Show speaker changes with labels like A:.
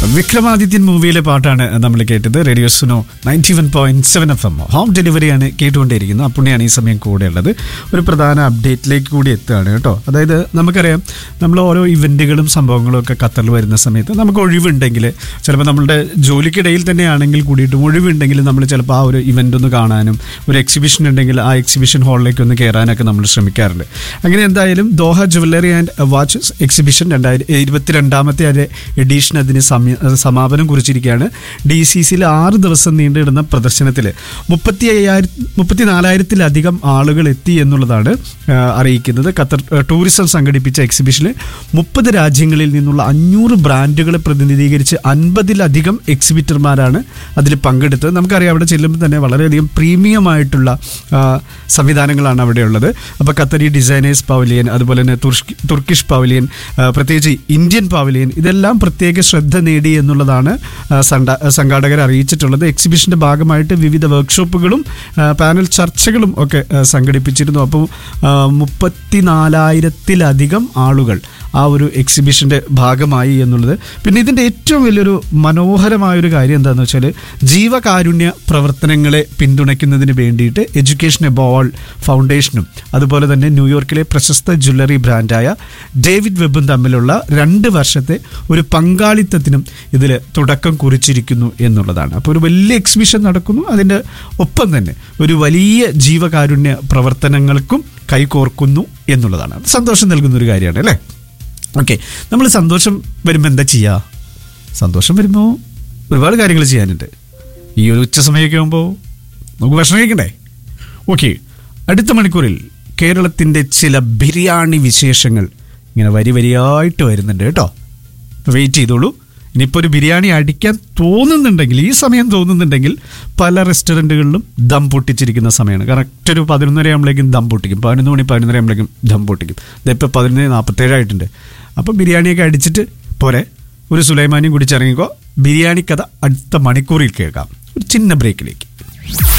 A: വിക്രമാദിത്യൻ മൂവിയിലെ പാട്ടാണ് നമ്മൾ കേട്ടത് radio Suno ninety one point seven F M home ഡെലിവറിയാണ് കേട്ടുകൊണ്ടിരിക്കുന്നത് അപ്പുണ്ണിയാണ് ഈ സമയം കൂടെ ഉള്ളത് ഒരു പ്രധാന അപ്ഡേറ്റിലേക്ക് കൂടി എത്തുകയാണ് കേട്ടോ അതായത് നമുക്കറിയാം നമ്മൾ ഓരോ ഇവന്റുകളും സംഭവങ്ങളും ഒക്കെ ഖത്തറിൽ വരുന്ന സമയത്ത് നമുക്ക് ഒഴിവുണ്ടെങ്കിൽ ചിലപ്പോൾ നമ്മളുടെ ജോലിക്കിടയിൽ തന്നെയാണെങ്കിൽ കൂടിയിട്ടും ഒഴിവുണ്ടെങ്കിൽ നമ്മൾ ചിലപ്പോൾ ആ ഒരു ഇവന്റ് ഒന്ന് കാണാനും ഒരു എക്സിബിഷൻ ഉണ്ടെങ്കിൽ ആ എക്സിബിഷൻ ഹാളിലേക്ക് ഒന്ന് കയറാനൊക്കെ നമ്മൾ ശ്രമിക്കാറുണ്ട് അങ്ങനെ എന്തായാലും Doha jewellery and watches exhibition രണ്ടായിരത്തി ഇരുപത്തിരണ്ടാമത്തെ എഡീഷൻ അതിന് സമയ സമാപനം കുറിച്ചിരിക്കുകയാണ് ഡി സി സിയിൽ ആറ് ദിവസം നീണ്ടിടുന്ന പ്രദർശനത്തിൽ മുപ്പത്തി അയ്യായിരത്തി മുപ്പത്തി നാലായിരത്തിലധികം ആളുകൾ എത്തി എന്നുള്ളതാണ് ആ, അറിയിക്കുന്നത് ഖത്തർ ആ, ടൂറിസം സംഘടിപ്പിച്ച എക്സിബിഷനിൽ മുപ്പത് രാജ്യങ്ങളിൽ നിന്നുള്ള അഞ്ഞൂറ് ബ്രാൻഡുകളെ പ്രതിനിധീകരിച്ച് അൻപതിലധികം എക്സിബിറ്റർമാരാണ് അതിൽ പങ്കെടുത്തത് നമുക്കറിയാം അവിടെ ചെല്ലുമ്പോൾ തന്നെ വളരെയധികം പ്രീമിയം ആയിട്ടുള്ള ആ, സംവിധാനങ്ങളാണ് അവിടെയുള്ളത് അപ്പോൾ ഖത്തരി ഡിസൈനേഴ്സ് പവലിയൻ അതുപോലെ തന്നെ തുർക്കി തുർക്കിഷ് പവലിയൻ ആ, പ്രത്യേകിച്ച് ഇന്ത്യൻ പവലിയൻ ഇതെല്ലാം പ്രത്യേക ശ്രദ്ധ നേടി എന്നുള്ളതാണ് ആ, സണ്ട- സംഘാടകർ അറിയിച്ചിട്ടുള്ളത് എക്സിബിഷന്റെ ഭാഗമായിട്ട് വിവിധ വർക്ക്ഷോപ്പുകളും ആ, പാനൽ ചർച്ചകളും ഒക്കെ ആ, സംഘടിപ്പിച്ചിരുന്നു അപ്പോൾ മുപ്പത്തിനാലായിരത്തിലധികം ആളുകൾ ആ ഒരു എക്സിബിഷന്റെ ഭാഗമായി എന്നുള്ളത് പിന്നെ ഇതിന്റെ ഏറ്റവും വലിയൊരു മനോഹരമായൊരു കാര്യം എന്താണെന്ന് വെച്ചാൽ ജീവകാരുണ്യ പ്രവർത്തനങ്ങളെ പിന്തുണയ്ക്കുന്നതിന് വേണ്ടിയിട്ട് എഡ്യൂക്കേഷൻ എബോൾ ഫൗണ്ടേഷനും അതുപോലെ തന്നെ ന്യൂയോർക്കിലെ പ്രശസ്ത ജ്വല്ലറി ബ്രാൻഡായ ഡേവിഡ് വെബും തമ്മിലുള്ള രണ്ട് വർഷത്തെ ഒരു പങ്കാളിത്തത്തിനും ഇതിൽ തുടക്കം കുറിച്ചിരിക്കുന്നു എന്നുള്ളതാണ് അപ്പോൾ ഒരു വലിയ എക്സിബിഷൻ നടക്കുന്നു അതിൻ്റെ ഒപ്പം തന്നെ ഒരു വലിയ ജീവകാരുണ്യ പ്രവർത്തനങ്ങൾക്കും കൈകോർക്കുന്നു എന്നുള്ളതാണ് അത് സന്തോഷം നൽകുന്ന ഒരു കാര്യമാണ് അല്ലേ ഓക്കെ നമ്മൾ സന്തോഷം വരുമ്പോൾ എന്താ ചെയ്യുക സന്തോഷം വരുമ്പോൾ ഒരുപാട് കാര്യങ്ങൾ ചെയ്യാനുണ്ട് ഈ ഒരു ഉച്ച സമയമൊക്കെ ആകുമ്പോൾ നമുക്ക് ഭക്ഷണം കഴിക്കണ്ടേ ഓക്കെ അടുത്ത മണിക്കൂറിൽ കേരളത്തിൻ്റെ ചില ബിരിയാണി വിശേഷങ്ങൾ ഇങ്ങനെ വരി വരിയായിട്ട് വരുന്നുണ്ട് കേട്ടോ വെയിറ്റ് ചെയ്തോളൂ ഇനിയിപ്പോൾ ഒരു ബിരിയാണി അടിക്കാൻ തോന്നുന്നുണ്ടെങ്കിൽ ഈ സമയം തോന്നുന്നുണ്ടെങ്കിൽ പല റെസ്റ്റോറൻറ്റുകളിലും ദം പൊട്ടിച്ചിരിക്കുന്ന സമയമാണ് കറക്റ്റ് ഒരു പതിനൊന്നര ആകുമ്പോഴേക്കും ദം പൊട്ടിക്കും പതിനൊന്ന് മണി പതിനൊന്നര ആകുമ്പോഴേക്കും ദം പൊട്ടിക്കും ഇതിപ്പോൾ പതിനൊന്ന് നാൽപ്പത്തേഴായിട്ടുണ്ട് അപ്പോൾ ബിരിയാണിയൊക്കെ അടിച്ചിട്ട് പോരെ ഒരു സുലൈമാനിയും കുടിച്ചിറങ്ങിക്കോ ബിരിയാണി കഥ അടുത്ത മണിക്കൂറിൽ കേൾക്കാം ഒരു ചിന്ന ബ്രേക്കിലേക്ക്